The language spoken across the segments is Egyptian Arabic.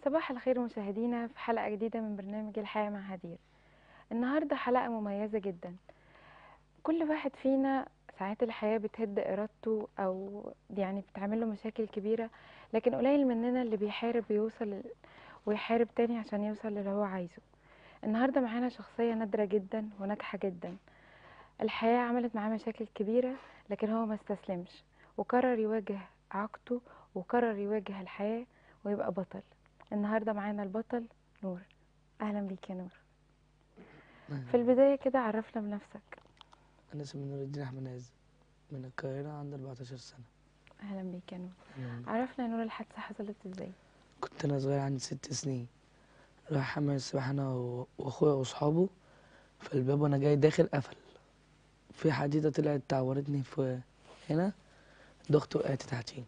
صباح الخير مشاهدينا في حلقة جديدة من برنامج الحياة مع هدير النهاردة حلقة مميزة جدا كل واحد فينا ساعات الحياة بتهد إرادته أو يعني بتعمل له مشاكل كبيرة لكن قليل مننا اللي بيحارب يوصل ويحارب تاني عشان يوصل للي هو عايزه النهاردة معانا شخصية نادرة جدا وناجحة جدا الحياة عملت معاه مشاكل كبيرة لكن هو ما استسلمش وقرر يواجه عقده وقرر يواجه الحياة ويبقى بطل النهارده معانا البطل نور اهلا بيك يا نور في البدايه كده عرفنا بنفسك أنا اسمي نور الدين أحمد عز من القاهرة عندي 14 سنة اهلا بيك يا نور يعني عرفنا يا نور الحادثه حصلت ازاي كنت أنا صغير عندي ست سنين رايح حمام السباحة أنا و- وأخويا وأصحابه فالباب وأنا جاي داخل قفل في حديدة طلعت تعورتني في هنا ضغط وقعت تحتي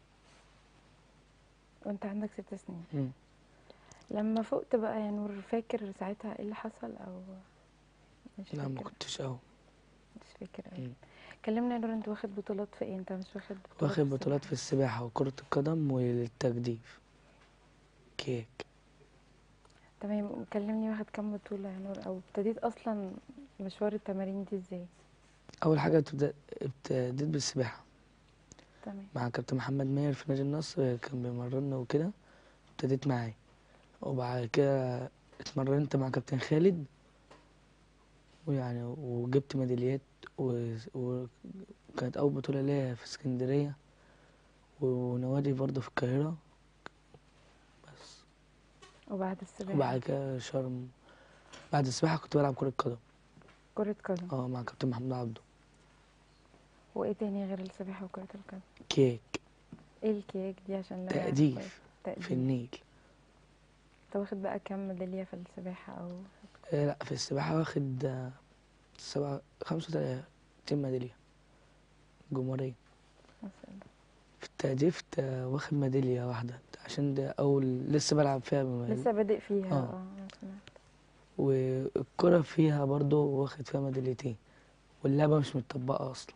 وانت عندك ست سنين مم. لما فقت بقى يا نور فاكر ساعتها ايه اللي حصل او مش لا ما فاكر كنتش أهو مش فاكر ايه مم. كلمنا يا نور انت واخد بطولات في ايه انت مش واخد بطولات واخد في بطولات في السباحة. السباحة وكرة القدم والتجديف كيك تمام كلمني واخد كام بطوله يا نور او ابتديت اصلا مشوار التمارين دي ازاي أول حاجة ابتدا- ابتديت بالسباحة تمام مع كابتن محمد ماهر في نادي النصر كان بيمرنا وكده ابتديت معاه وبعد كده اتمرنت مع كابتن خالد ويعني وجبت ميداليات و- وكانت أول بطولة ليا في اسكندرية ونوادي برضه في القاهرة بس وبعد السباحه وبعد كده شرم بعد السباحة كنت بلعب كرة قدم كره قدم اه مع كابتن محمود عبده وايه تاني غير السباحة وكرة القدم كيك ايه الكيك دي عشان لا تأديف في تأديف النيل انت واخد بقى كام ميدالية في السباحة او آه، لا في السباحة واخد آه، سبعة خمسة وتلاتين ميدالية جمهورية مثلا في التهديف تا- واخد ميدالية واحدة عشان ده أول لسه بلعب فيها بم- لسه بادئ فيها آه. اه أنا سمعت. والكرة فيها برضو واخد فيها ميداليتين واللعبة مش متطبقة أصلا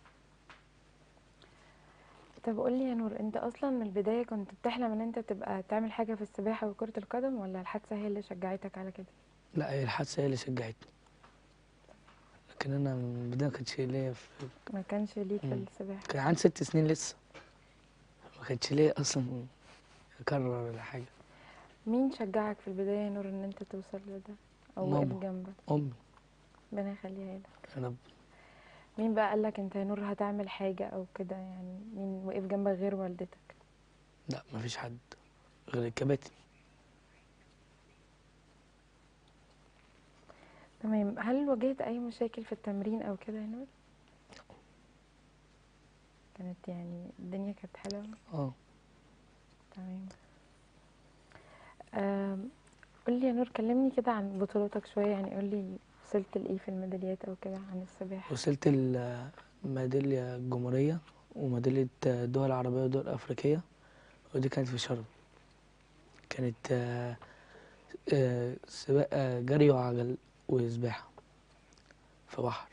طب قول لي يا نور انت اصلا من البداية كنت بتحلم ان انت تبقى تعمل حاجة في السباحة وكرة القدم ولا الحادثة هي اللي شجعتك على كده لا هي الحادثة هي اللي شجعتني لكن أنا من البداية مكانش ليا في ما كانش ليك في مم. السباحة كان عندي ست سنين لسه ما كانش ليا أصلا أكرر ولا حاجة مين شجعك في البداية يا نور ان انت توصل لده او وقف ماما. جنبك أمي ربنا يخليها لك أنا مين بقى قالك انت يا نور هتعمل حاجة او كده يعني مين وقف جنبك غير والدتك لا مفيش حد غير الكباتن تمام هل واجهت اي مشاكل في التمرين او كده يا نور كانت يعني الدنيا كانت حلوه اه تمام آم، قولي يا نور كلمني كده عن بطولاتك شويه يعني قولي وصلت لايه في الميداليات او كده عن السباحه وصلت الميدالية الجمهورية وميدالية الدول العربية والدول الأفريقية ودي كانت في شرم كانت آه، آه، سباق آه، جري وعجل وسباحة في بحر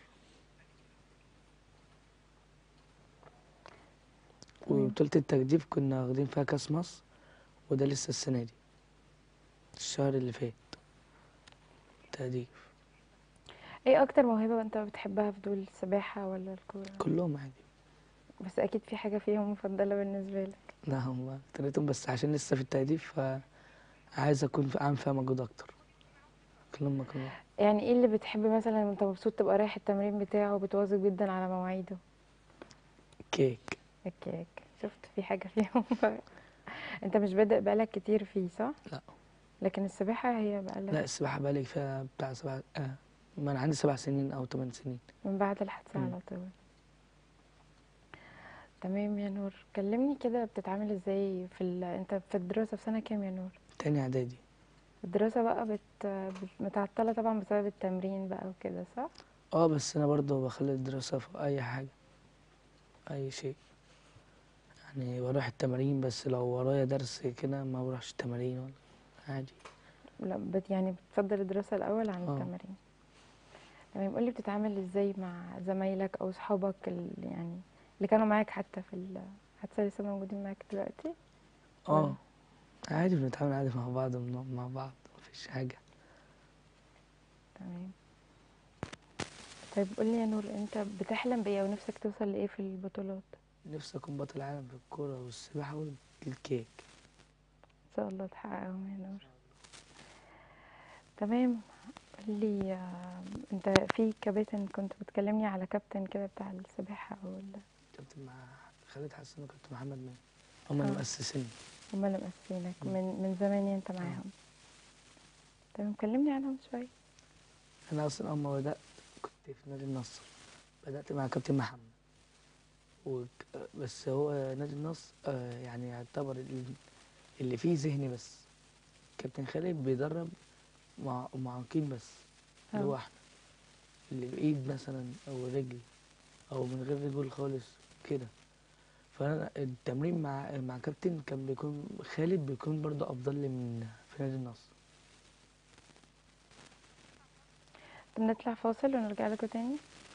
تمام. وبطولة التجديف كنا واخدين فيها كأس مصر وده لسه السنة دي الشهر اللي فات تهديف ايه اكتر موهبه انت بتحبها في دول السباحه ولا الكوره كلهم عادي بس اكيد في حاجه فيهم مفضله بالنسبه لك لا هم اختاريتهم بس عشان لسه في التهديف فعايز أكون في- أعمل فيها مجهود أكتر كلهم كلهم يعني ايه اللي بتحب مثلا وانت مبسوط تبقى رايح التمرين بتاعه وبتواظب جدا على مواعيده كيك الكيك شفت في حاجة فيهم انت مش بادئ بقالك كتير فيه صح؟ لا. لكن السباحة هي لا بقالك السباحة بقالي فيها بتاع سبع آه ما أنا عندي سبع سنين أو ثمان سنين من بعد الحادثة مم. على طول تمام يا نور كلمني كده بتتعامل ازاي في ال... انت في الدراسة في سنة كام يا نور؟ تاني إعدادي الدراسة بقى بت... بت... متعطلة طبعا بسبب التمرين بقى وكده صح؟ اه بس أنا برضه بخلي الدراسة في أي حاجة أي شيء يعني بروح التمارين بس لو ورايا درس كده ما بروحش التمارين ولا عادي لا بت... يعني بتفضل الدراسة الأول عن اه. التمارين تمام قولي بتتعامل ازاي مع زمايلك أو صحابك ال... يعني اللي كانوا معاك حتى في الحادثة لسه موجودين معاك دلوقتي؟ اه عادي بنتعامل عادي مع بعض وبنقعد مع بعض مفيش حاجة تمام طيب قولي يا نور انت بتحلم بايه ونفسك توصل لايه في البطولات نفسي أكون بطل عالم في الكورة والسباحة والكيك ان شاء الله تحققهم يا نور تمام قولي آه، انت في كباتن كنت بتكلمني على كابتن كده بتاع السباحة ولا كابتن مع خالد حسن وكابتن محمد ماهر هما اللي آه. مؤسسين هما اللي مأسسينك مم. من من زمان انت معاهم تمام كلمني عنهم شوية أنا أصلا أول ما بدأت كنت في نادي النصر بدأت مع كابتن محمد وك... بس هو نادي النصر آه، يعني يعتبر ال- اللي فيه ذهني بس كابتن خالد بيدرب مع معاقين بس اللي هو آه. احنا اللي بإيد مثلا أو رجل أو من غير رجل خالص كده فأنا التمرين مع مع كابتن كان بيكون خالد بيكون برضه أفضل لي من في نادي النصر طب نطلع فاصل ونرجع لكم تاني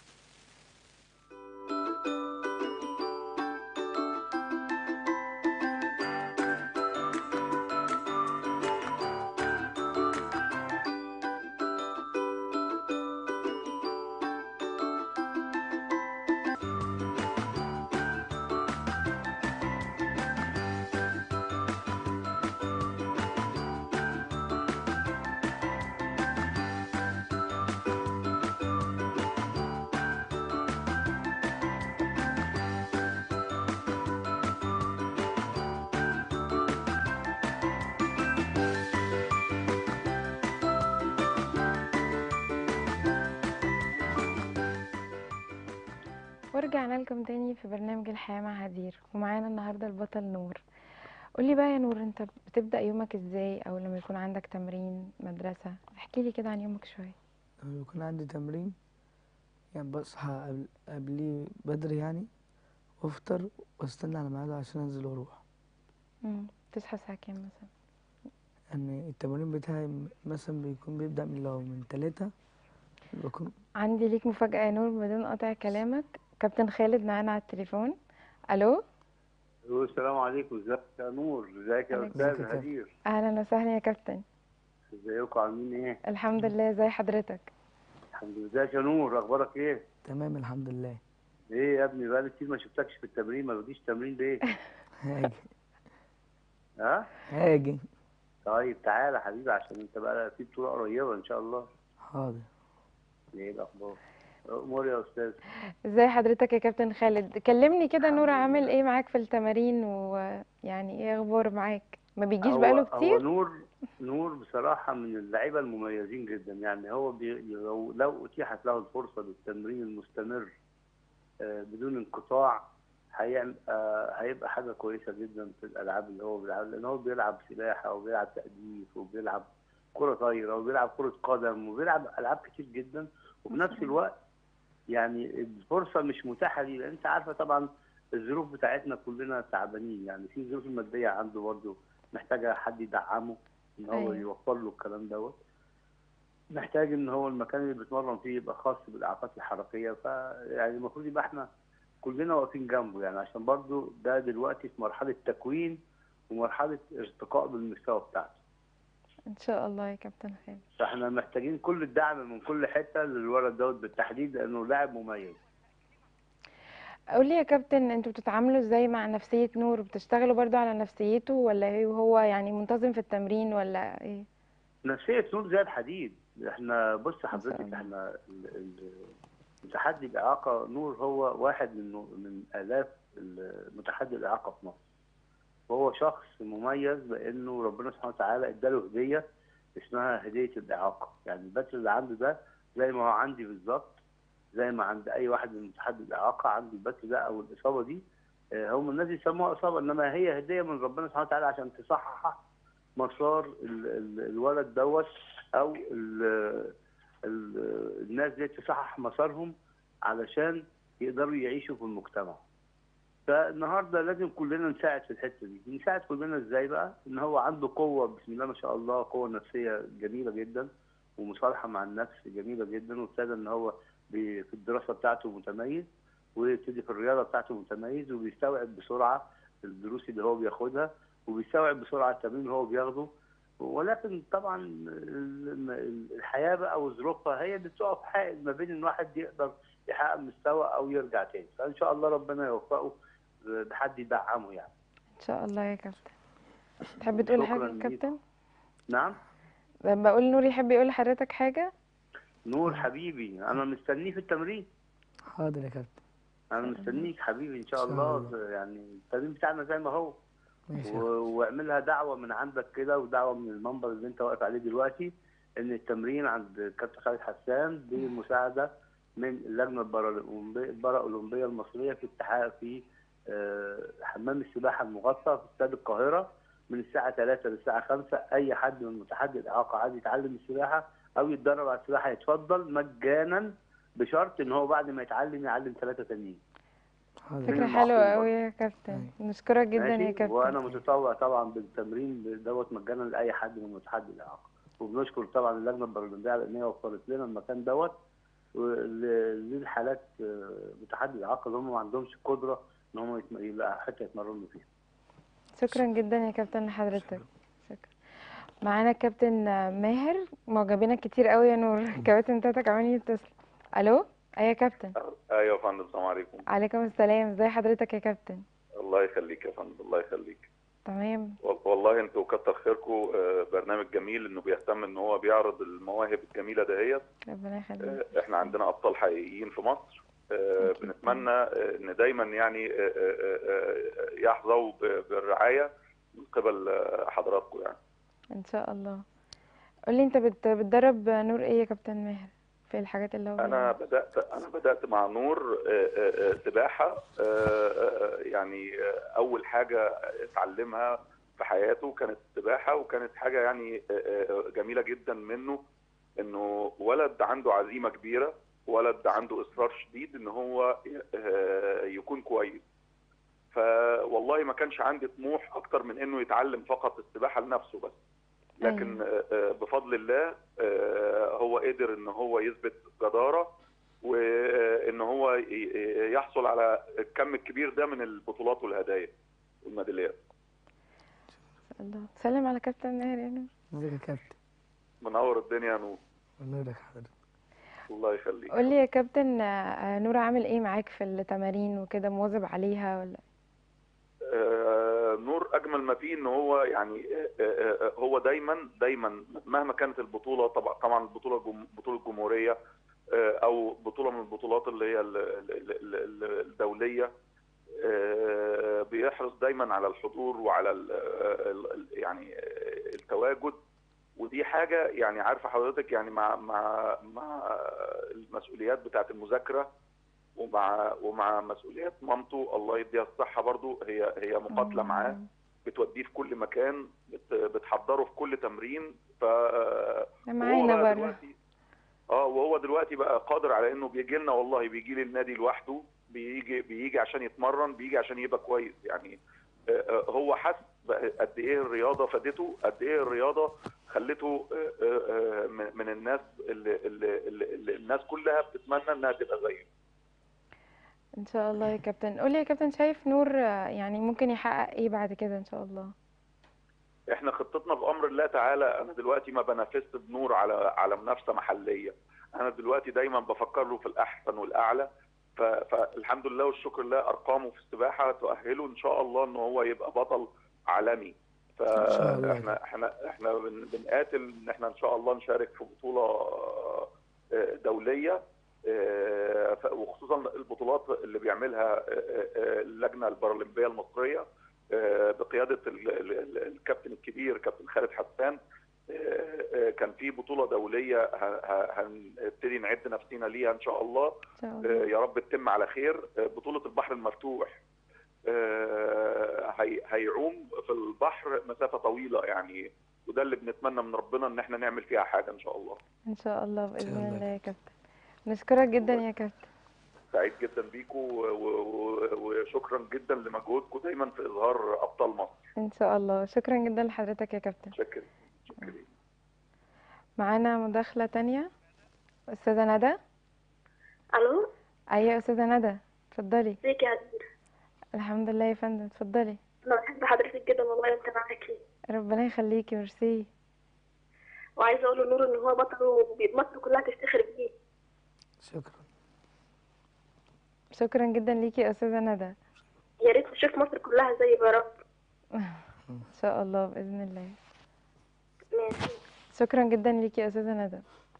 ورجعنا لكم تاني في برنامج الحياة مع هدير ومعانا النهاردة البطل نور قولي بقى يا نور انت بتبدأ يومك ازاي او لما يكون عندك تمرين مدرسة احكي لي كده عن يومك شوية لما بيكون عندي تمرين يعني بصحى قبل قبليه بدري يعني وافطر واستنى على ميعاده عشان انزل واروح مم. تصحى الساعة كام مثلا يعني التمرين بتاعي م- مثلا بيكون بيبدأ من لو من تلاتة بكون عندي ليك مفاجأة يا نور بدون قطع كلامك كابتن خالد معانا على التليفون الو الو السلام عليكم ازيك يا نور ازيك يا عليكم استاذ ازيك يا هدير اهلا وسهلا يا كابتن ازيكم عاملين ايه الحمد لله ازي حضرتك الحمد لله ازيك يا نور اخبارك ايه تمام الحمد لله ايه يا ابني بقالي كتير ما شفتكش في التمرين ما بتجيش تمرين ليه هاجي ها هاجي طيب تعالى حبيبي عشان انت بقى في بطوله قريبه ان شاء الله حاضر ايه الاخبار امور يا استاذ ازي حضرتك يا كابتن خالد كلمني كده الحمد نور لله. عامل ايه معاك في التمارين ويعني ايه اخبار معاك ما بيجيش هو- بقاله هو كتير نور نور بصراحه من اللعيبه المميزين جدا يعني هو بي لو, لو اتيحت له الفرصه للتمرين المستمر آه، بدون انقطاع هيعمل آه، هيبقى حاجه كويسه جدا في الالعاب اللي هو بيلعبها لان هو بيلعب سباحه وبيلعب تأديف وبيلعب كره طايره وبيلعب كره قدم وبيلعب العاب كتير جدا وفي نفس الوقت يعني الفرصه مش متاحه ليه لان انت عارفه طبعا الظروف بتاعتنا كلنا تعبانين يعني في ظروف الماديه عنده برضه محتاجه حد يدعمه ان هو أيوة. يوفر له الكلام دوت محتاج ان هو المكان اللي بيتمرن فيه يبقى خاص بالاعاقات الحركيه فيعني المفروض يبقى احنا كلنا واقفين جنبه يعني عشان برضه ده دلوقتي في مرحله تكوين ومرحله ارتقاء بالمستوى بتاعته ان شاء الله يا كابتن خالد فاحنا محتاجين كل الدعم من كل حته للولد دوت بالتحديد لانه لاعب مميز قولي يا كابتن انتوا بتتعاملوا ازاي مع نفسية نور بتشتغلوا برضو على نفسيته ولا ايه وهو يعني منتظم في التمرين ولا ايه نفسيه نور زي الحديد احنا بص شاء حضرتك الله. احنا ال- ال- متحدي الاعاقه نور هو واحد من من الاف متحدي الاعاقه في مصر وهو شخص مميز لانه ربنا سبحانه وتعالى اداله هديه اسمها هديه الاعاقه يعني البتر اللي عنده ده زي ما هو عندي بالظبط زي ما عند اي واحد من متحدي الاعاقه عنده البتر ده او الاصابه دي آه، هم الناس يسموها اصابه انما هي هديه من ربنا سبحانه وتعالى عشان تصحح مسار ال- ال- الولد دوت او ال- ال- الناس دي تصحح مسارهم علشان يقدروا يعيشوا في المجتمع فالنهارده لازم كلنا نساعد في الحته دي نساعد كلنا ازاي بقى ان هو عنده قوه بسم الله ما شاء الله قوه نفسيه جميله جدا ومصالحه مع النفس جميله جدا وابتدى ان هو بي- في الدراسه بتاعته متميز ويبتدي في الرياضه بتاعته متميز وبيستوعب بسرعه الدروس اللي هو بياخدها وبيستوعب بسرعه التمرين اللي هو بياخده ولكن طبعا ال- ال- الحياه بقى وظروفها هي اللي بتقف حائل ما بين ان واحد يقدر يحقق مستوى او يرجع تاني فان شاء الله ربنا يوفقه بحد يدعمه يعني ان شاء الله يا كابتن تحب تقول حاجه شكراً يا ليك. كابتن نعم لما بقول نور يحب يقول لحضرتك حاجه نور حبيبي انا مستنيه في التمرين حاضر يا كابتن انا مستنيك حبيبي ان شاء إن شاء الله الله. يعني التمرين بتاعنا زي ما هو ماشي يا و- واعملها دعوه من عندك كده ودعوه من المنبر اللي انت واقف عليه دلوقتي ان التمرين عند كابتن خالد حسان بمساعده من اللجنه البارالمبيه البارالمبيه المصريه في اتحاد في آه، حمام السباحه المغطى في استاد القاهره من الساعه 3 للساعه 5 اي حد من متحدي الاعاقه عايز يتعلم السباحه او يتدرب على السباحه يتفضل مجانا بشرط ان هو بعد ما يتعلم يعلم ثلاثه تانيين حاضر فكره من حلوه المعقول قوي يا كابتن نشكرك جدا يا ماشي؟ وانا كابتن متطوع طبعا بالتمرين دوت مجانا لاي حد من متحدي الاعاقه وبنشكر طبعا اللجنه البرلمانيه على ان هي وفرت لنا المكان دوت ول- للحالات آه، متحدي الاعاقه اللي هم ما عندهمش قدره ان هم يتم- يبقى حتى يتمرنوا فيها شكرا جدا يا كابتن لحضرتك شكرا معانا كابتن ماهر معجبينك كتير قوي يا نور كابتن بتاعتك عمالين يتصل الو اي يا كابتن ايوه يا فندم السلام عليكم عليكم السلام ازي حضرتك يا كابتن الله يخليك يا فندم الله يخليك تمام وال- والله انتوا كتر خيركم آه، برنامج جميل انه بيهتم ان هو بيعرض المواهب الجميله دهيت ربنا يخليك آه، احنا عندنا ابطال حقيقيين في مصر آه، أكيد. بنتمنى آه، ان دايما يعني آه، آه، آه، يحظوا ب- بالرعايه من قبل آه، حضراتكم يعني ان شاء الله قولي انت بت... بتدرب نور ايه يا كابتن ماهر في الحاجات اللي هو انا بدات انا بدات مع نور آه، آه، آه، سباحه آه، آه، يعني آه، اول حاجه اتعلمها في حياته كانت سباحه وكانت حاجه يعني آه، آه، جميله جدا منه انه ولد عنده عزيمه كبيره ولد عنده اصرار شديد ان هو آه، يكون كويس فوالله ما كانش عندي طموح اكتر من انه يتعلم فقط السباحه لنفسه بس لكن آه، آه، بفضل الله آه، هو قدر ان هو يثبت جداره وان هو ي- ي- يحصل على الكم الكبير ده من البطولات والهدايا والميداليات الله سلم على كابتن ماهر يا نور ازيك يا كابتن منور الدنيا يا نور ونورك حضرتك الله يخليك قولي يا كابتن آه، نور عامل ايه معاك في التمارين وكده مواظب عليها ولا آه، نور اجمل ما فيه ان هو يعني آه، آه، آه، هو دايما دايما مهما كانت البطوله طبعا طبعا البطوله جم- بطوله الجمهوريه آه، او بطوله من البطولات اللي هي ال- ال- ال- ال- الدوليه آه، بيحرص دايما على الحضور وعلى ال- ال- ال- يعني آه، التواجد ودي حاجه يعني عارفه حضرتك يعني مع مع مع المسؤوليات بتاعه المذاكره ومع ومع مسؤوليات مامته الله يديها الصحه برضو هي هي مقاتله معاه بتوديه في كل مكان بت- بتحضره في كل تمرين ف معانا وهو بقى بره دلوقتي اه وهو دلوقتي بقى قادر على انه بيجي لنا والله بيجي لي النادي لوحده بيجي بيجي عشان يتمرن بيجي عشان يبقى كويس يعني آه، آه، هو حس بقى قد ايه الرياضه فادته قد ايه الرياضه خلته آه، آه، آه، من من الناس اللي, اللي, اللي, اللي الناس كلها بتتمنى انها تبقى زيه ان شاء الله يا كابتن قولي يا كابتن شايف نور آه، يعني ممكن يحقق ايه بعد كده ان شاء الله احنا خطتنا بامر الله تعالى انا دلوقتي ما بنافسش بنور على على منافسه محليه انا دلوقتي دايما بفكر له في الاحسن والاعلى ف- فالحمد لله والشكر لله ارقامه في السباحه تؤهله ان شاء الله ان هو يبقى بطل عالمي إن شاء الله. فاحنا احنا احنا بن- بنقاتل ان احنا ان شاء الله نشارك في بطوله آه، دوليه آه، ف- وخصوصا البطولات اللي بيعملها آه، آه، اللجنه البارالمبيه المصريه آه، بقياده ال- ال- ال- الكابتن الكبير كابتن خالد حسان آه، آه، كان في بطوله دوليه ه- ه- هنبتدي نعد نفسينا ليها ان شاء الله ان شاء آه، الله يا رب تتم على خير آه، بطوله البحر المفتوح آه، هي- هيعوم في البحر مسافه طويله يعني وده اللي بنتمنى من ربنا ان احنا نعمل فيها حاجه ان شاء الله ان شاء الله باذن الله. الله يا كابتن نشكرك جدا يا كابتن سعيد جدا بيكم و- و- وشكرا جدا لمجهودكم دايما في اظهار ابطال مصر ان شاء الله شكرا جدا لحضرتك يا كابتن شكرا شكرا معانا مداخلة تانية استاذة ندى الو ايوه يا استاذة ندى اتفضلي ازيك يا عزيز الحمد لله يا فندم اتفضلي انا بحب حضرتك جدا والله انت مع ربنا يخليكي ميرسي وعايزه اقول لنور ان هو بطل ومصر كلها تفتخر بيه شكرا شكرا جدا ليكي يا استاذه ندى يا ريت نشوف مصر كلها زي يا رب ان شاء الله باذن الله ماشي شكرا جدا ليكي يا استاذه ندى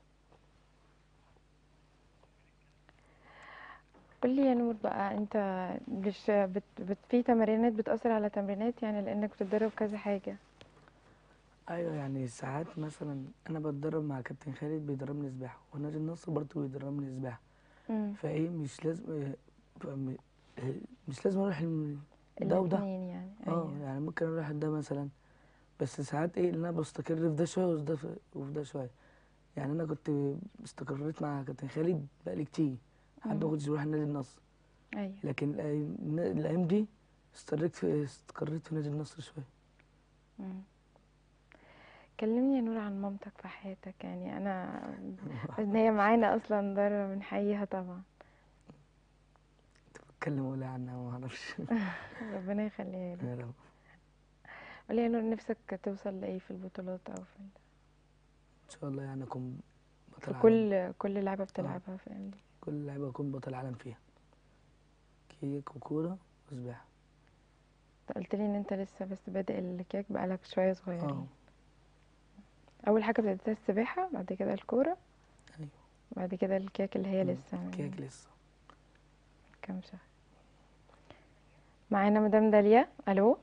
قولي يا نور بقى انت مش بت... بت... في تمرينات بتأثر على تمرينات يعني لانك بتتدرب كذا حاجة ايوه يعني ساعات مثلا انا بتدرب مع كابتن خالد بيدربني سباحه ونادي النصر برضه بيدربني سباحه مم. فايه مش لازم فم- مش لازم اروح الم- ده وده الاتنين يعني اه ايوه يعني ممكن اروح ده مثلا بس ساعات ايه اللي انا بستقر في ده شويه وفي ده وفي ده شويه يعني انا كنت استقريت مع كابتن خالد بقالي كتير حتى ما مم. كنتش بروح نادي النصر ايوه لكن الأيام- الايام دي استقريت في استقريت في نادي النصر شويه مم. كلمني يا نور عن مامتك في حياتك يعني انا ان هي معانا اصلا ضرة بنحييها طبعا بتكلم ولا عنها ما اعرفش ربنا يخليها لك يا رب قولي يا نور نفسك توصل لايه في البطولات او في ال- ان شاء الله يعني اكون بطل في عالم كل كل لعبة بتلعبها فاهمني كل لعيبه اكون بطل عالم فيها كيك وكوره وسباحه انت قلت لي ان انت لسه بس بادئ الكيك بقالك شوية اه صغيرين اول حاجة ابتديتها السباحة بعد كده الكورة ايوه بعد كده الكيك اللي هي مم. لسه من كيك لسه كام شهر معانا مدام داليا الو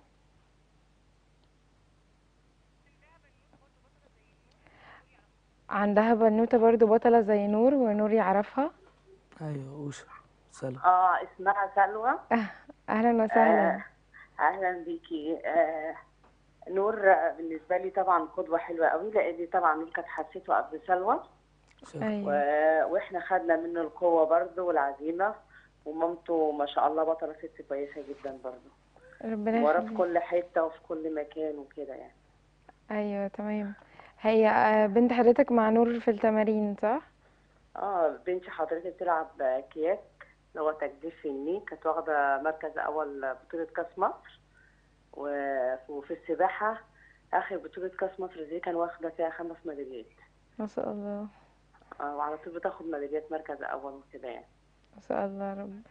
عندها بنوتة برضو بطلة زي نور ونور يعرفها ايوه اوشا سلام اه اسمها سلوى اهلا وسهلا آه اهلا بيكي آه نور آه، بالنسبه لي طبعا قدوه حلوه قوي لان طبعا نور كانت حسيته قبل سلوى شكرا ايوه و... واحنا خدنا منه القوه برضه والعزيمه ومامته ما شاء الله بطله ست كويسه جدا برضه ربنا وراه في يخليك كل حته وفي كل مكان وكده يعني ايوه تمام هي آه، بنت حضرتك مع نور في التمارين صح اه بنتي حضرتك بتلعب كياك اللي هو تجديف في النيل كانت واخده مركز اول بطوله كاس مصر و- وفي السباحه اخر بطوله كاس مصر دي كان واخده فيها خمس ميداليات ما شاء الله آه، وعلى طول بتاخد ميداليات مركز اول وكده يعني ما شاء الله رب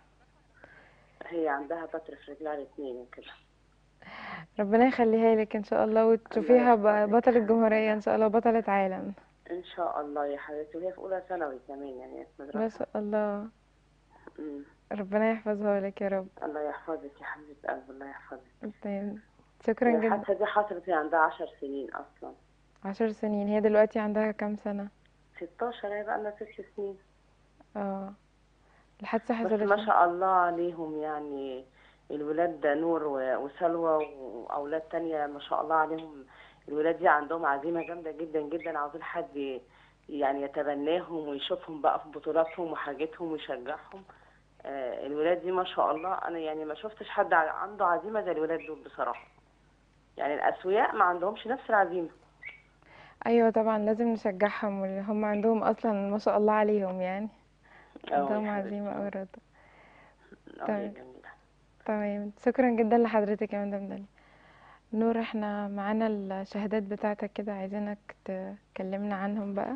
هي عندها بتر في رجلها الاثنين وكده ربنا يخليها لك ان شاء الله وتشوفيها ب- يخليك. بطلة جمهورية ان شاء الله بطلة عالم ان شاء الله يا حبيبتي وهي في اولى ثانوي كمان يعني في ما مدرسه شاء الله أمم. ربنا يحفظها لك يا رب الله يحفظك يا حبيبه قلبي الله يحفظك طيب شكرا جدا الحادثه دي حصلت هي عندها عشر سنين اصلا عشر سنين هي دلوقتي عندها كام سنة 16 هي بقى لنا ست سنين اه الحادثة بس حصلت ما شاء الله عليهم يعني الولاد ده نور و- وسلوى واولاد تانية ما شاء الله عليهم الولاد دي عندهم عزيمه جامده جدا جدا عاوزين حد ي- يعني يتبناهم ويشوفهم بقى في بطولاتهم وحاجتهم ويشجعهم آه، الولاد دي ما شاء الله انا يعني ما شفتش حد ع- عنده عزيمه زي الولاد دول بصراحه يعني الاسوياء ما عندهمش نفس العزيمه ايوه طبعا لازم نشجعهم واللي هم عندهم اصلا ما شاء الله عليهم يعني اه يا عندهم حبيبتي. عزيمة او إرادة اه تمام. يا جميله تمام شكرا جدا لحضرتك يا مدام داليا نور احنا معانا الشهادات بتاعتك كده عايزينك تكلمنا عنهم بقى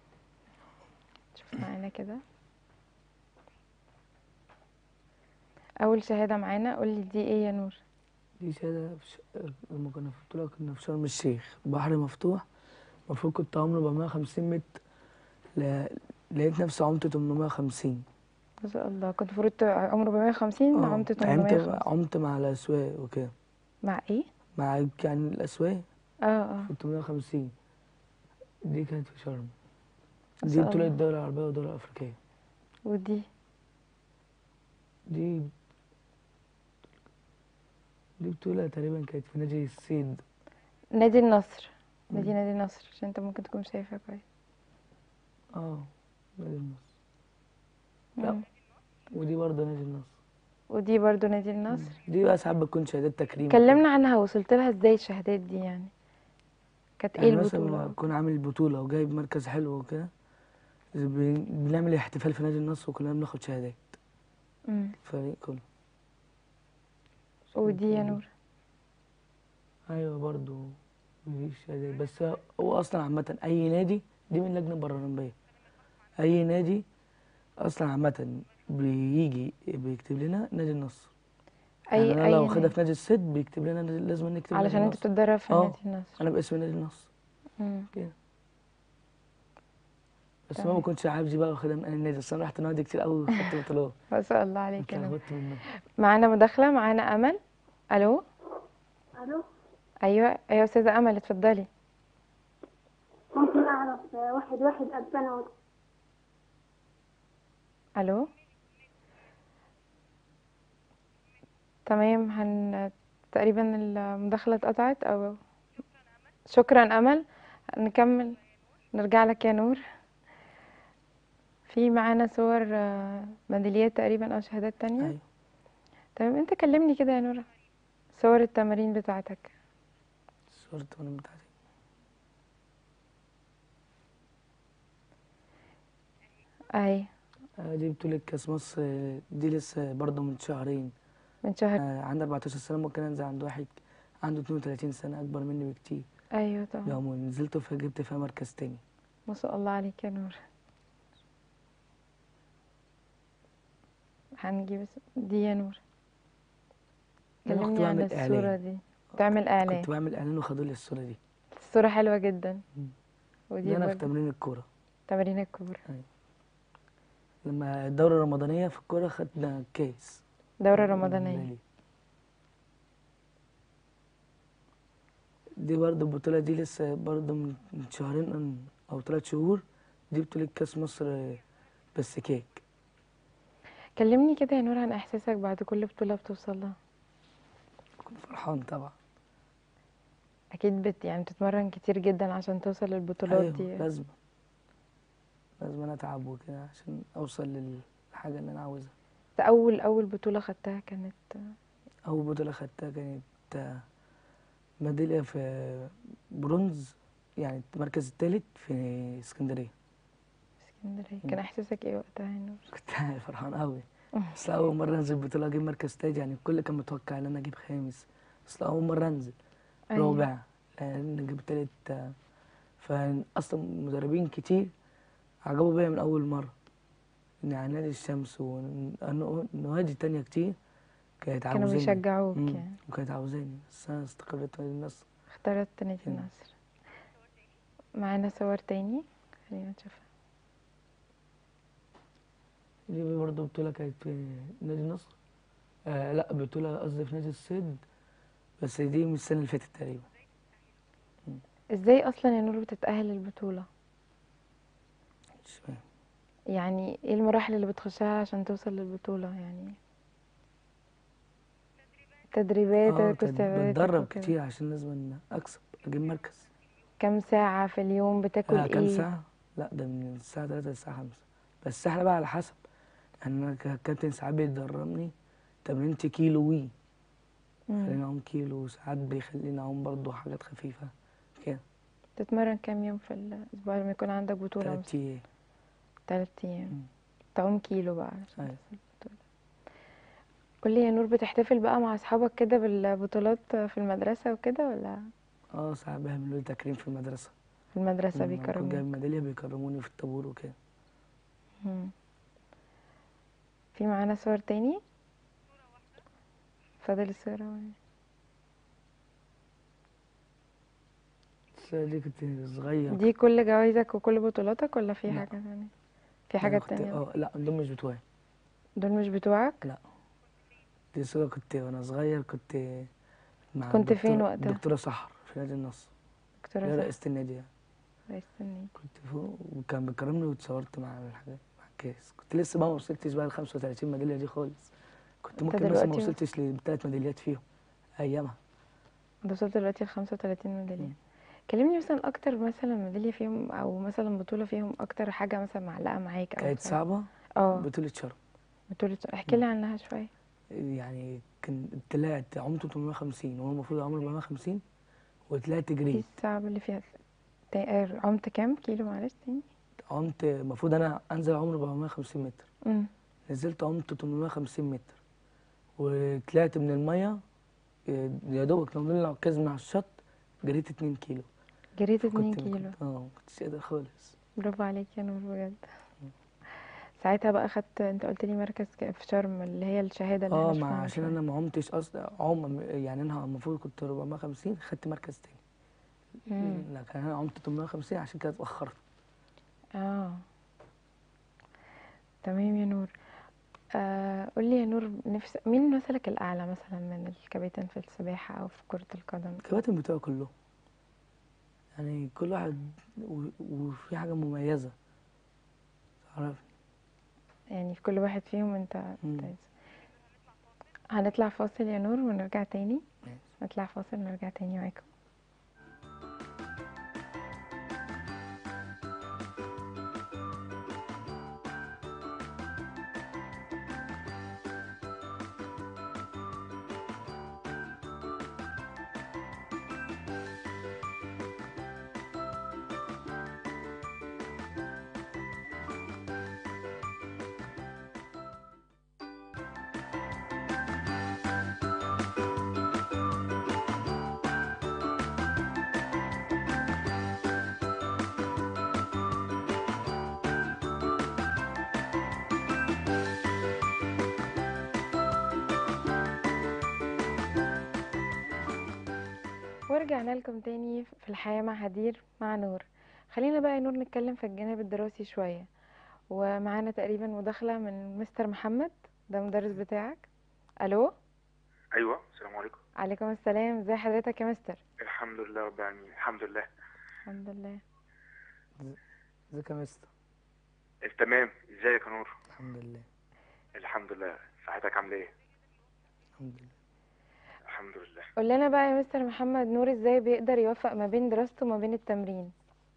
شوف معانا كده اول شهادة معانا قولي دي ايه يا نور دي شهادة في ش... لما كنا في بطولة كنا في شرم الشيخ بحر مفتوح المفروض كنت عمري 450 متر ل... لقيت نفسي عمت 850 ما شاء الله كنت المفروض عمره 450 اه عمت عمت 850 عمت مع الأسواق وكده مع ايه مع يعني الأسواق اه اه في 850 دي كانت في شرم ما دي شاء بطولة الله. الدولة العربية والدولة الأفريقية ودي دي دي بطولة تقريبا كانت في نادي الصيد نادي النصر نادي مم. نادي النصر عشان انت ممكن تكون شايفها كويس اه نادي النصر لا. مم. ودي برضه نادي النصر ودي برضو نادي النصر دي بقى ساعات بتكون شهادات تكريم كلمنا عنها وصلت لها ازاي الشهادات دي يعني كانت ايه يعني مثلا لما البطولة أكون عامل بطولة وجايب مركز حلو وكده بن- بنعمل احتفال في نادي النصر وكلنا بناخد شهادات مم. الفريق كله ودي يا نور أيوة برضو مفيش شهادات بس هو اصلا عامه اي نادي دي من اللجنه البرلمانيه اي نادي اصلا عامه بيجي بيكتب لنا نادي النصر اي يعني انا اي لو واخدها نادي. في نادي الصيد بيكتب لنا نادي- لازم نكتب نادي علشان انت النصر بتتدرب في اه. نادي النصر انا باسم نادي النصر مم. كده بس ما تمام. بكونش عارف دي بقى واخدها من اي نادي اصل انا رحت نوادي كتير قوي خدت بطولات ما شاء الله عليك يا نور اتلخبطت منها معانا مداخلة معانا أمل ألو الو أيوة أيوة يا أستاذة أمل اتفضلي ممكن اعرف واحد واحد الفين و- ألو تمام هن تقريبا المداخلة اتقطعت أو شكرا أمل نكمل نرجع لك يا نور في معانا صور آه، ميداليات تقريبا أو شهادات تانية ايوه تمام انت كلمني كده يا نورة صور التمارين بتاعتك صورة التمرين بتاعتي اهي آه، دي بطولة كأس مصر آه، دي لسه برضه من شهرين من شهر آه، عندي 14 سنة ممكن أنزل عند واحد عنده 32 سنة أكبر مني بكتير ايوه طبعا يوم نزلت فيها جبت فيها مركز تاني ما شاء الله عليك يا نور هنجيب اس- دي يا نور أنا كنت كلمني عن بعمل الصورة إعلان. دي تعمل اعلان كنت بعمل إعلان وخدوا لي الصورة دي الصورة حلوة جدا مم. ودي دي أنا في برضه تمرين الكورة تمارين الكورة لما الدورة الرمضانية في الكورة خدنا كاس دورة رمضانية ميدالية. دي برضه البطولة دي لسه برضه من من شهرين أو ثلاث شهور دي بطولة كأس مصر آه، بس كيك كلمني كده يا نور عن احساسك بعد كل بطولة بتوصل لها كنت فرحان طبعا اكيد بت يعني بتتمرن كتير جدا عشان توصل للبطولات أيوه دي لازم لازم أنا أتعب وكده عشان أوصل للحاجة اللي أنا عاوزها اول اول بطولة خدتها كانت أول بطولة خدتها كانت آه، ميدالية في برونز يعني المركز الثالث في اسكندرية اسكندرية مم. كان احساسك ايه وقتها يا نور كنت فرحان قوي اصل اول مره انزل بطوله اجيب مركز تاني يعني الكل كان متوقع ان انا اجيب خامس اصل اول مره انزل أيوة. رابع لان جبت تالت آه، فاصلا مدربين كتير عجبوا بيا من اول مره يعني نادي الشمس ونوادي تانية كتير كانت كانوا عاوزاني بيشجعوك مم، يعني وكانت عاوزاني بس انا استقريت في نادي النصر اخترت نادي مم. النصر معانا صور تاني خلينا نشوفها دي برضه بطولة كانت في نادي النصر آه لا بطولة قصدي في نادي الصيد بس دي من السنة اللي فاتت تقريبا ازاي اصلا يا نور بتتأهل للبطولة مش فاهم يعني ايه المراحل اللي بتخشها عشان توصل للبطولة يعني تدريبات اه كنت استعداداتك بتدرب وكده. كتير عشان لازم أن اكسب اجيب مركز كام ساعة في اليوم بتاكل آه كام ايه ساعة؟ لا ده من الساعة 3 للساعة 5 بس احنا بقى على حسب يعني انا ك- الكابتن ساعات بيدربني تمرينة كيلو وي مم. خلينا اعوم كيلو وساعات بيخليني اعوم برضه حاجات خفيفة كده تتمرن كام يوم في الاسبوع لما يكون عندك بطولة تلات مثلا ايام تلات ايام مم. تعوم كيلو بقى عشان أيوة. توصل البطولة قولي يا نور بتحتفل بقى مع اصحابك كده بالبطولات في المدرسة وكده ولا اه ساعات بيعملوا لي تكريم في المدرسة في المدرسة لما بكون بيكرموك جايب ميدالية بيكرموني في الطابور وكده مم. في معانا صور تاني فاضل الصورة واحدة. بس دي كنت صغير دي كل جوايزك وكل بطولاتك ولا في لا. حاجة تانية في أنا حاجات كنت تانية اه لا دول مش بتوعي دول مش بتوعك دي صورة كنت وانا صغير كنت مع كنت فين الدكتورة- وقتها؟ الدكتورة سحر في نادي النصر دكتورة هي صح رئيسة النادي يعني رئيس النادي كنت فوق وكان بيكرمني واتصورت مع الحاجات مع الكاس كنت لسه بقى ما وصلتش بقى ل 35 ميدالية دي خالص كنت أنت ممكن مثلا ما دلوقتي- وصلتش لثلاث ميداليات فيهم ايامها ده وصلت دلوقتي ل 35 ميدالية مم. كلمني مثلا اكتر مثلا ميدالية فيهم او مثلا بطولة فيهم اكتر حاجة مثلا معلقة معاك او كانت بتاع. صعبة اه بطولة شرم بطولة احكي لي عنها شوية يعني كان طلعت عمت 850 وانا المفروض اعمل 450 وطلعت ايه جري الصعب اللي فيها تا- آه، عمت كام كيلو معلش تاني عمت المفروض انا انزل عمر 450 متر امم نزلت عمت 850 متر وطلعت من الميه يا دوبك نزلنا العكاز من على الشط جريت اتنين كيلو جريت 2 كنت كيلو اه ما كنتش قادر خالص برافو عليك يا نور بجد ساعتها بقى خدت انت قلت لي مركز ك- في شرم اللي هي الشهاده اللي اه احنا ما شفناها من عشان شوية. انا ما عمتش اصلا عم يعني انا المفروض كنت 450 خدت مركز تاني مم. لكن انا عمت 850 عشان كده اتاخرت اه تمام يا نور آه قولي يا نور نفس مين مثلك الأعلى مثلا من الكباتن في السباحة أو في كرة القدم الكباتن بتوعي كلهم يعني كل واحد و- وفي حاجه مميزه تعرف يعني في كل واحد فيهم انت مم. ممتاز هنطلع فاصل يا نور ونرجع تاني ماشي. نطلع فاصل ونرجع تاني معاكم ورجعنا لكم تاني في الحياة مع هدير مع نور خلينا بقى يا نور نتكلم في الجانب الدراسي شوية ومعانا تقريبا مداخلة من مستر محمد ده مدرس بتاعك ألو ايوه السلام عليكم عليكم السلام ازي حضرتك يا مستر الحمد لله رب العالمين الحمد لله الحمد لله ازيك يا مستر تمام ازيك يا نور الحمد لله الحمد لله صحتك عامله ايه الحمد لله الحمد لله قول لنا بقى يا مستر محمد نور ازاي بيقدر يوفق ما بين دراسته وما بين التمرين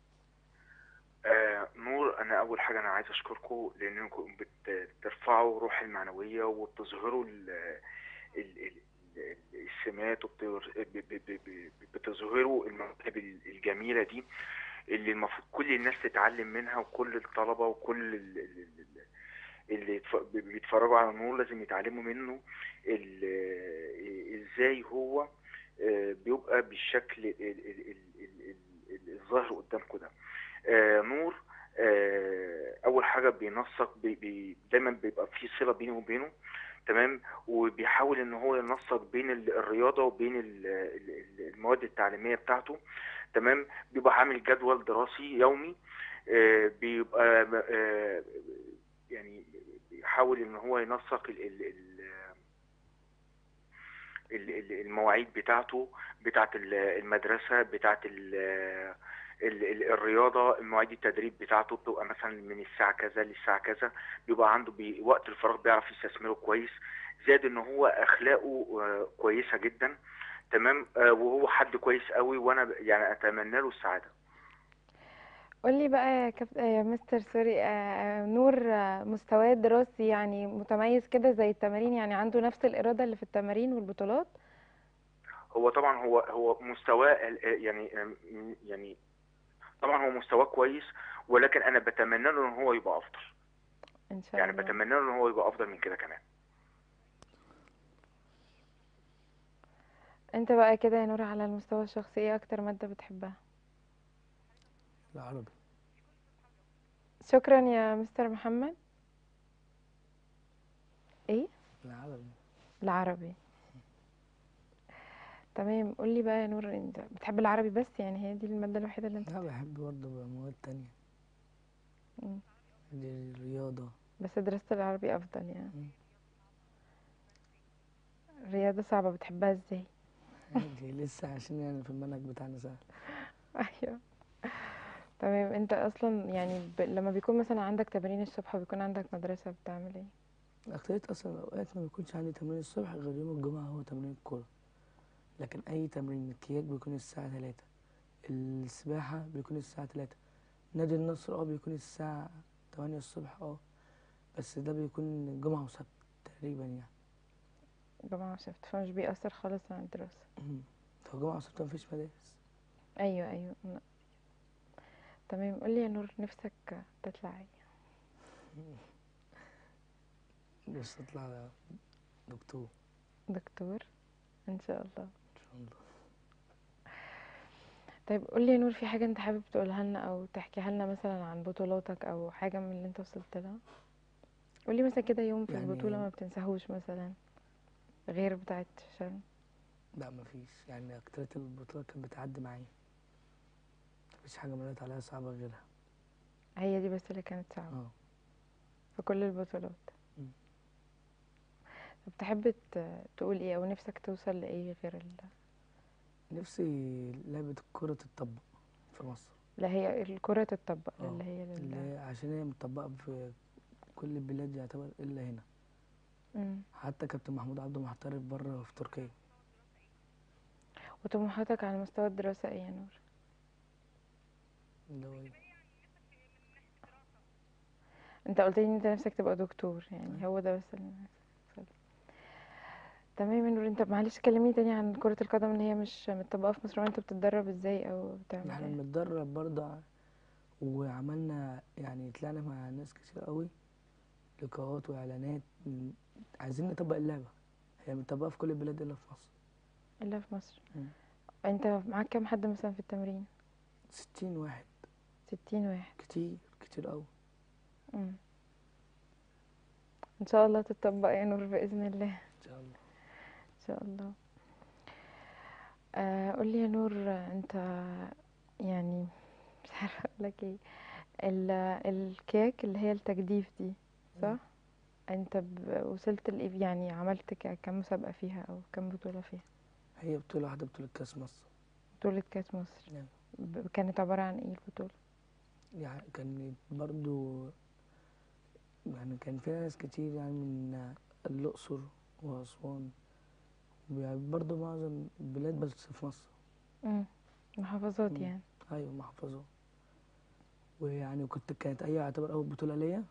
آه نور انا اول حاجه انا عايز اشكركم لانكم بت- بترفعوا روح المعنويه وبتظهروا ال ال ال ال- السمات وبتظهروا المواهب الجميله دي اللي المفروض كل الناس تتعلم منها وكل الطلبه وكل ال- ال- ال- اللي يتف- بيتفرجوا على النور لازم يتعلموا منه ال- ازاي هو آه، بيبقى بالشكل ال- ال- ال- ال- ال- الظاهر قدامكم ده آه، نور آه، اول حاجه بينسق بي بي دايما بيبقى في صله بينه وبينه تمام وبيحاول ان هو ينسق بين ال- الرياضه وبين ال- ال- ال- المواد التعليميه بتاعته تمام بيبقى عامل جدول دراسي يومي آه، بيبقى آه، يعني بيحاول ان هو ينسق ال ال ال ال- ال- المواعيد بتاعته بتاعت ال- المدرسة بتاعت ال ال ال الرياضة مواعيد التدريب بتاعته بتبقى مثلا من الساعة كذا للساعة كذا بيبقى عنده بي وقت الفراغ بيعرف يستثمره كويس زاد ان هو اخلاقه آه، كويسة جدا تمام آه، وهو حد كويس قوي وانا ب- يعني اتمنى له السعادة قولي بقى يا كابت... يا مستر سوري آه، نور آه، مستواه الدراسي يعني متميز كده زي التمارين يعني عنده نفس الإرادة اللي في التمارين والبطولات هو طبعا هو هو مستواه ال- يعني يعني طبعا هو مستواه كويس ولكن انا بتمنى له ان هو يبقى افضل إن شاء يعني الله بتمنى له ان هو يبقى افضل من كده كمان انت بقى كده يا نور على المستوى الشخصي ايه اكتر مادة بتحبها العربي شكرا يا مستر محمد ايه العربي العربي تمام قولي بقى يا نور انت بتحب العربي بس يعني هي دي المادة الوحيدة اللي انت لا بحب برضه مواد تانية مم. دي الرياضة بس دراسة العربي افضل يعني مم. الرياضة صعبة بتحبها ازاي دي لسه عشان يعني في المنهج بتاعنا سهل ايوه تمام انت اصلا يعني ب... لما بيكون مثلا عندك تمارين الصبح وبيكون عندك مدرسة بتعمل ايه أكترية أصلا الأوقات ما بيكونش عندي تمرين الصبح غير يوم الجمعة هو تمرين الكورة لكن أي تمرين الكياك بيكون الساعة تلاتة السباحة بيكون الساعة تلاتة نادي النصر اه بيكون الساعة تمانية الصبح اه بس ده بيكون جمعة وسبت تقريبا يعني جمعة وسبت فمش بيأثر خالص على الدراسة فجمعة وسبت مفيش مدارس ايوه ايوه لا. تمام قولي يا نور نفسك تطلع ايه بس أطلع دكتور دكتور ان شاء الله إن شاء الله طيب قولي يا نور في حاجة انت حابب تقولها لنا او تحكيها لنا مثلا عن بطولاتك او حاجة من اللي انت وصلت لها قولي مثلا كده يوم في يعني- البطولة ما بتنساهوش مثلا غير بتاعت شرم لا مفيش يعني أكترية البطولة كانت بتعدي معايا مفيش حاجة مريت عليها صعبة غيرها هي دي بس اللي كانت صعبة اه في كل البطولات مم. طب تحب ت- تقول ايه او نفسك توصل لايه غير ال... نفسي لعبة الكرة تتطبق في مصر لا هي الكرة تتطبق اه اللي هي اللي لل... هي عشان هي متطبقة في كل البلاد يعتبر إلا هنا مم. حتى كابتن محمود عبده محترف بره في تركيا وطموحاتك على مستوى الدراسة ايه يا نور اللي هو إيه؟ انت قلت لي ان انت نفسك تبقى دكتور يعني أيوة. هو ده بس اللي نفسك توصل له. تمام يا نور انت معلش كلمني تاني عن كرة القدم اللي هي مش متطبقة في مصر وانت بتتدرب ازاي او بتعمل احنا ايه بنتدرب برضه ع- وعملنا يعني طلعنا مع ناس كتير قوي لقاءات واعلانات م- عايزين نطبق اللعبة هي متطبقة في كل البلاد الا في مصر الا في مصر مم. انت معاك كام حد مثلا في التمرين ستين واحد ستين واحد كتير كتير قوي مم. ان شاء الله تتطبق يا نور باذن الله ان شاء الله ان شاء الله آه قولي يا نور انت يعني مش عارفه اقول لك ايه ال- الكيك اللي هي التجديف دي صح مم. انت ب- وصلت لايه يعني عملت ك- كام مسابقه فيها او كام بطوله فيها هي بطولة واحدة بطولة كأس مصر بطوله كاس مصر نعم. ب- كانت عباره عن ايه البطوله يعني كان برضو يعني كان فيها ناس كتير يعني من الأقصر وأسوان يعني برضو معظم البلاد بس في مصر امم محافظات مم. يعني أيوة محافظة ويعني كنت كانت أي يعتبر أول بطولة ليا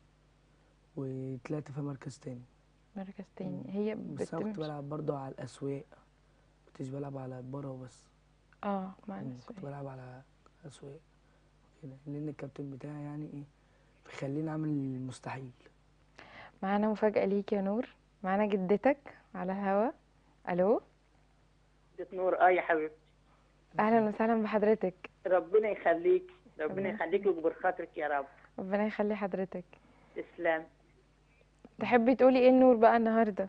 وطلعت في مركز تاني مركز تاني مم. هي بس أنا كنت بتمشي بلعب برضو على الأسواق كنتش بلعب على بره وبس اه مع مم. الأسواق. كنت بلعب على أسواق كده لأن الكابتن بتاعي يعني إيه بيخليني أعمل المستحيل معانا مفاجأة ليك يا نور معانا جدتك على الهوا الو جدة نور اه يا حبيبتي اهلا وسهلا بحضرتك ربنا يخليك ربنا ربنا يخليك ويكبر خاطرك يا رب ربنا يخلي حضرتك تسلم تحبي تقولي ايه النور بقى النهارده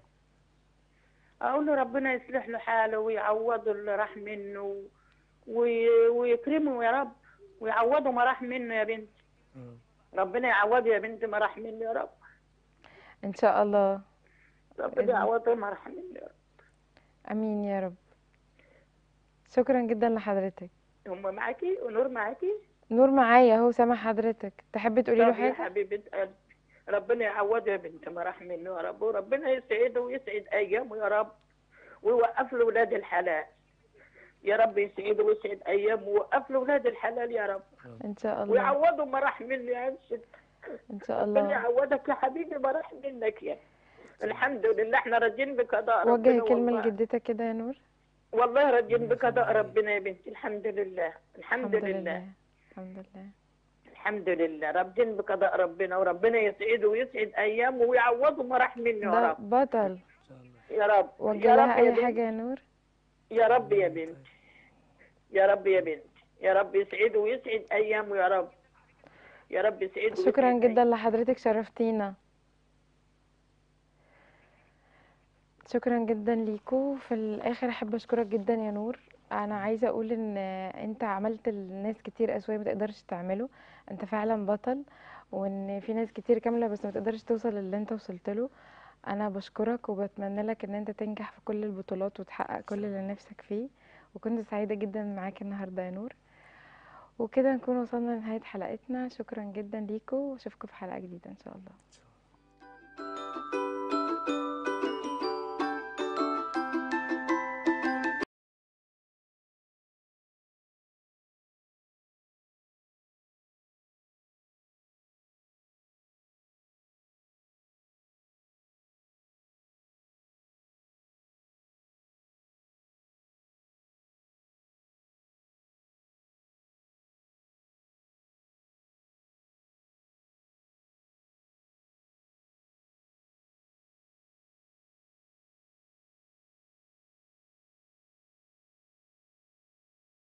اقول له ربنا يصلح له حاله ويعوضه اللي راح منه وي- ويكرمه يا رب ويعوضه ما راح منه يا بنتي مم. ربنا يعوضه يا بنتي ما راح منه يا رب ان شاء الله بإذن- ربنا يعوضه ما راح منه يا رب امين يا رب شكرا جدا لحضرتك هم معاكي ونور معاكي نور معايا اهو سامع حضرتك تحبي تقولي له طب يا حاجه حبيبة قلبي ربنا يعوضه يا بنت ما راح منه يا رب وربنا يسعده ويسعد ايامه يا رب ويوقف له ولاد الحلال يا رب يسعده ويسعد ايامه ويوقف له ولاد الحلال يا رب ان شاء الله ويعوضه ما راح منه يا انشد ان شاء ربنا الله يعوضك يا حبيبي ما راح منك يا الحمد لله احنا راضيين بقضاء وجه ربنا كلمه والله لجدتك كده يا نور والله راضيين ربنا بقضاء يخليك. ربنا يا بنتي الحمد لله الحمد لله الحمد لله الحمد لله راضيين بقضاء ربنا وربنا يسعده ويسعد ايامه ويعوضه ما راح منه يا ده رب بطل إن شاء الله يا رب وجه يا لها رب يا اي بنتي حاجه يا نور يا رب يا بنتي يا رب يا بنتي يا رب يسعده ويسعد ايامه يا رب يا رب يسعده شكرا ويسعد جدا لحضرتك شرفتينا شكرا جدا ليكو في الاخر احب اشكرك جدا يا نور انا عايزه اقول ان انت عملت لناس كتير اسويه ما تقدرش تعمله انت فعلا بطل وان في ناس كتير كامله بس ما تقدرش توصل للي انت وصلت له انا بشكرك وبتمنى لك ان انت تنجح في كل البطولات وتحقق كل اللي نفسك فيه وكنت سعيده جدا معاك النهارده يا نور وكده نكون وصلنا لنهايه حلقتنا شكرا جدا ليكو واشوفكم في حلقه جديده ان شاء الله